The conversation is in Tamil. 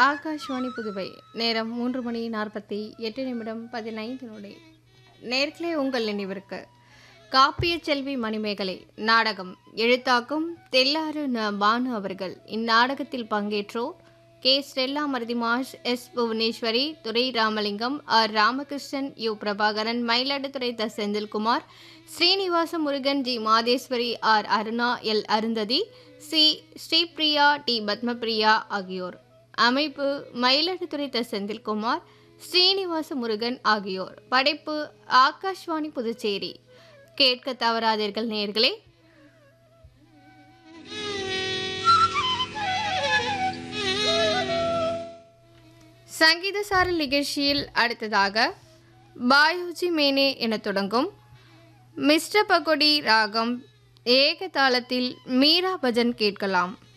ஆகாஷ்வாணி புதுவை நேரம் மூன்று மணி நாற்பத்தி எட்டு நிமிடம் பதினைந்து நொடி நேர்களே உங்கள் நினைவிற்கு காப்பிய செல்வி மணிமேகலை நாடகம் எழுத்தாக்கும் தெல்லாறு ந பானு அவர்கள் இந்நாடகத்தில் பங்கேற்றோர் கே ஸ்டெல்லா மருதிமாஷ் S Bhuvaneswari Durai Ramalingam R Ramakrishnan U Prabhakaran Mayiladuthurai த Senthilkumar Srinivasa Murugan G Madeswari R Aruna L Arundhati C Sripriya D Padmapriya ஆகியோர் அமைப்பு மயிலாடுதுறை த செந்தில்குமார் ஸ்ரீனிவாச முருகன் ஆகியோர் படைப்பு ஆகாஷ்வாணி புதுச்சேரி கேட்க தவறாதீர்கள் நேர்களே சங்கீத சாரல் நிகழ்ச்சியில் அடுத்ததாக பாயோஜி மேனே என தொடங்கும் மிஸ்டர் பகோடி ராகம் ஏக தாளத்தில் மீரா பஜன் கேட்கலாம்